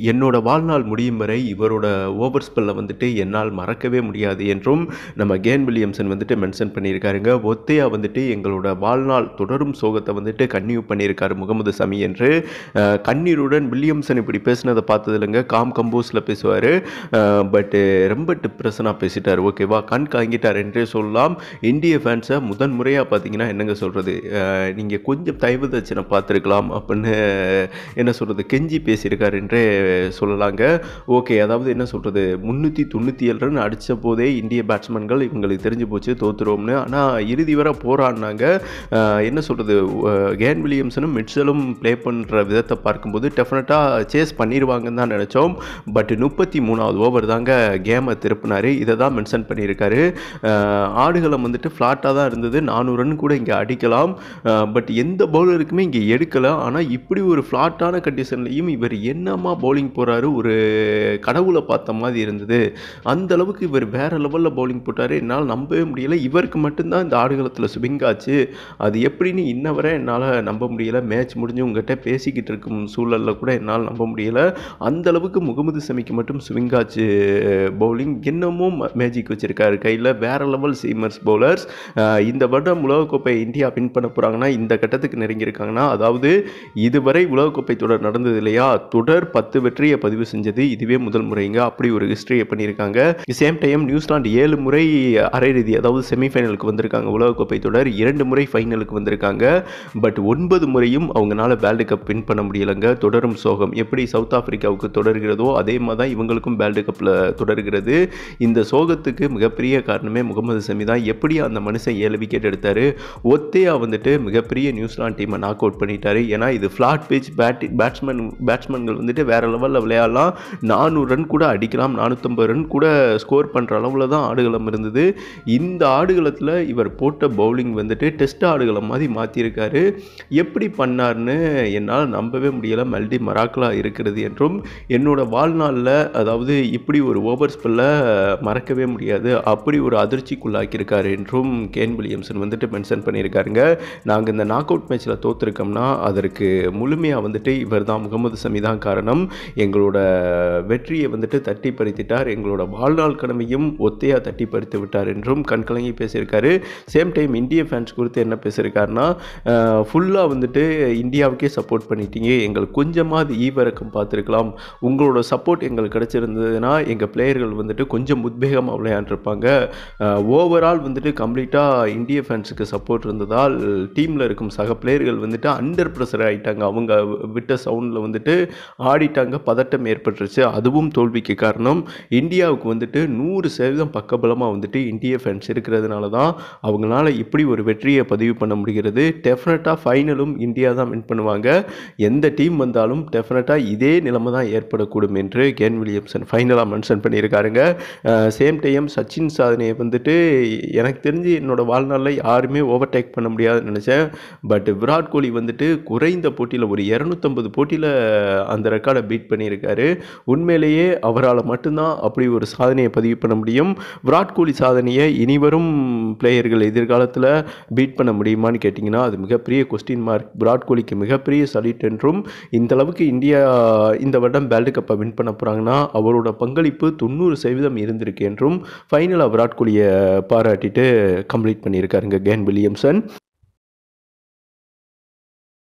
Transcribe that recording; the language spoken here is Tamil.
என்னோட வாழ்நாள் முடியும் வரை இவரோட ஓவர் ஸ்பெல்லை வந்துட்டு என்னால் மறக்கவே முடியாது என்றும் நம்ம கேன் வில்லியம்சன் வந்துட்டு மென்ஷன் பண்ணியிருக்காருங்க ஒத்தையா வந்துட்டு எங்களோட வாழ்நாள் தொடரும் சோகத்தை வந்துட்டு கன்னியூ பண்ணியிருக்காரு முகமது சமி என்று அஹ், கண்ணீருடன் வில்லியம்சன் இப்படி பேசினதை பார்த்தது இல்லைங்க காம் கம்போஸில் பேசுவார் பட்டு ரொம்ப டிப்ரெஷனாக பேசிட்டார் ஓகேவா கண் கலங்கிட்டார் என்றே சொல்லலாம் இந்திய ஃபேன்ஸை முதன் முறையாக பார்த்தீங்கன்னா என்னங்க சொல்கிறது நீங்கள் கொஞ்சம் தயவு தச்சனை பார்த்துருக்கலாம் அப்படின்னு என்ன சொல்கிறது கெஞ்சி பேசியிருக்கார் என்றே சொல்லலாங்க ஓகே அதாவது என்ன சொல்கிறது முந்நூற்றி தொண்ணூற்றி ஏழு ரன் அடித்த போதே இந்திய பேட்ஸ்மேன்கள் இவங்களுக்கு தெரிஞ்சு போச்சு தோத்துருவோம்னு ஆனால் இறுதி வரை போராடினாங்க அஹ், என்ன சொல்கிறது கேன் வில்லியம்சனும் மிட்சலும் ப்ளே பண்ணுற விதத்தை பார்க்கும்போது டெஃபினட்டாக சேஸ் பண்ணிடுவாங்கன்னு தான் நினச்சோம் பட் முப்பத்தி மூணாவது ஓவர் தாங்க கேமை திருப்பினார் இதை தான் மென்ஷன் பண்ணியிருக்காரு அஹ், ஆடுகளம் வந்துட்டு ஃப்ளாட்டாக தான் இருந்தது நானூறு ரன் கூட இங்கே அடிக்கலாம் பட் எந்த பவுலருக்குமே இங்கே எடுக்கலை ஆனால் இப்படி ஒரு ஃப்ளாட்டான கண்டிஷன்லையும் இவர் என்னமா பவுலிங் போகிறாரு ஒரு கடவுளை பார்த்த மாதிரி இருந்தது அந்த அளவுக்கு இவர் வேற லெவலில் பவுலிங் போட்டார் என்னால் நம்பவே முடியல இவருக்கு மட்டும்தான் இந்த ஆடுகளத்தில் ஸ்விங் ஆச்சு அது எப்படின்னு இன்ன வரை என்னால் நம்ப முடியல மேட்ச் முடிஞ்சு உங்ககிட்ட பேசிக்கிட்டு இருக்கும் சூழலில் கூட என்னால் நம்ப முடியல அந்த அளவுக்கு முகமது சமிக்கு மட்டும் ஸ்விங் ஆச்சு பவுலிங் இன்னமும் மேஜிக் வச்சிருக்காரு கையில் வேற லெவல் சீமர்ஸ் பவுலர்ஸ் இந்த வருடம் உலகக்கோப்பை இந்தியா வின் பண்ண போகிறாங்கன்னா இந்த கட்டத்துக்கு நெருங்கியிருக்காங்கன்னா அதாவது இதுவரை உலகக்கோப்பை தொடர் நடந்தது இல்லையா தொடர் பத்து வெற்றியை பதிவு செஞ்சது இதுவே முதல் முறைங்க அப்படி ஒரு ஹிஸ்டரியை பண்ணியிருக்காங்க சேம் டைம் நியூசிலாந்து ஏழு முறை அரையிறுதி அதாவது செமிஃபைனலுக்கு வந்திருக்காங்க உலகக்கோப்பை தொடர் இரண்டு முறை ஃபைனலுக்கு வந்திருக்காங்க பட் ஒன்பது முறையும் அவங்களால வேர்ல்டு கப் வின் பண்ண முடியலைங்க தொடரும் சோகம் எப்படி சவுத் ஆப்பிரிக்காவுக்கு தொடர்கிறதோ அதே மாதிரி தான் இவங்களுக்கும் வேர்ல்டு கப்பில் தொடர்கிறது இந்த சோகத்துக்கு மிகப்பெரிய காரணமே முகமது சமி தான் எப்படி அந்த மனுஷன் ஏழு விக்கெட் எடுத்தார் ஒத்தையா வந்துட்டு மிகப்பெரிய நியூசிலாந்து டீமை நாக் அவுட் பண்ணிட்டாரு ஏன்னா இது ஃப்ளாட் பிச் பேட் பேட்ஸ்மேன் பேட்ஸ்மேன்கள் வந்துட்டு வேற லெவலில் விளையாடலாம் நானூறு ரன் கூட அடிக்கலாம் நானூற்றம்பது ரன் கூட ஸ்கோர் பண்ணுற அளவில் தான் ஆடுகளம் இருந்தது இந்த ஆடுகளத்தில் இவர் போட்ட பவுலிங் வந்துட்டு டெஸ்ட் ஆடுகளம் மாதிரி மாற்றிருக்காரு எப்படி பண்ணார்னு என்னால் நம்பவே முடியலை மல்டி மராக்கலாக இருக்கிறது என்றும் என்னோட வாழ்நாளில் அதாவது இப்படி ஒரு ஓவர் ஸ்பெல்ல மறக்கவே முடியாது அப்படி ஒரு அதிர்ச்சிக்குள்ளாக்கியிருக்காரு என்றும் கேன் வில்லியம்சன் வந்துட்டு மென்ஷன் பண்ணியிருக்காருங்க நாங்கள் இந்த நாக் அவுட் மேட்ச்சில் தோற்றுருக்கோம்னா அதற்கு முழுமையாக வந்துட்டு இவர் தான் முகமது சமி தான் காரணம் எங்களோட வெற்றியை வந்துட்டு தட்டி பறித்திட்டார் எங்களோட வாழ்நாள் கனவையும் ஒத்தையாக தட்டி பறித்து விட்டார் என்றும் கண்கலங்கி பேசியிருக்காரு சேம் டைம் இந்திய ஃபேன்ஸ் குறித்து என்ன பேசியிருக்காருன்னா ஃபுல்லாக வந்துட்டு இந்தியாவுக்கே சப்போர்ட் பண்ணிட்டீங்க எங்களுக்கு கொஞ்சமாவது ஈவிரக்கம் பார்த்துருக்கலாம் உங்களோட சப்போர்ட் எங்களுக்கு கிடச்சிருந்ததுன்னா எங்கள் பிளேயர்கள் வந்துட்டு கொஞ்சம் உத்வேகமாக விளையாண்டுருப்பாங்க ஓவரால் வந்துட்டு கம்ப்ளீட்டாக இந்திய ஃபேன்ஸுக்கு சப்போர்ட் இருந்ததால் டீமில் இருக்கும் சக பிளேயர்கள் வந்துட்டு அண்டர் ப்ரெஷர் ஆகிட்டாங்க அவங்க விட்ட சவுண்டில் வந்துட்டு ஆடிட்டாங்க பதட்டம் ஏற்பட்டுருச்சு அதுவும் தோல்விக்கு காரணம் இந்தியாவுக்கு வந்துட்டு நூறு சதவீதம் பக்கபலமாக வந்துட்டு இந்திய ஃபேன்ஸ் இருக்கிறதுனால தான் அவங்களால இப்படி ஒரு வெற்றியை பதிவு பண்ண முடிகிறது டெஃபினட்டாக ஃபைனலும் இந்தியா தான் வின் பண்ணுவாங்க எந்த டீம் வந்தாலும் டெஃபினட்டாக இதே நிலைமை தான் ஏற்படக்கூடும் என்று கேன் வில்லியம்சன் ஃபைனலாக மென்ஷன் பண்ணியிருக்காருங்க சேம் டைம் சச்சின் சாதனையை வந்துட்டு எனக்கு தெரிஞ்சு என்னோட வாழ்நாளில் யாருமே ஓவர்டேக் பண்ண முடியாதுன்னு நினச்சேன் பட் விராட் கோலி வந்துட்டு குறைந்த போட்டியில் ஒரு இரநூத்தம்பது போட்டியில் அந்த ரெக்கார்டை பீட் பண்ணியிருக்காரு உண்மையிலேயே அவரால் மட்டும்தான் அப்படி ஒரு சாதனையை பதிவு பண்ண முடியும் விராட் கோலி சாதனையை இனிவரும் பிளேயர்கள் எதிர்காலத்தில் பீட் பண்ண முடியுமான்னு கேட்டிங்கன்னா அது மிகப்பெரிய கொஸ்டின் மார்க் விராட் கோலிக்கு மிகப்பெரிய சலிட் என்றும் இந்த அளவுக்கு இந்தியா இந்த வருடம் வேர்ல்டு கப்பை வின் பண்ண போகிறாங்கன்னா அவரோட பங்களிப்பு தொண்ணூறு சதவீதம் இருந்திருக்கு என்றும் ஃபைனலாக விராட் கோலியை பாராட்டிட்டு கம்ப்ளீட் பண்ணியிருக்காருங்க கேன் வில்லியம்சன்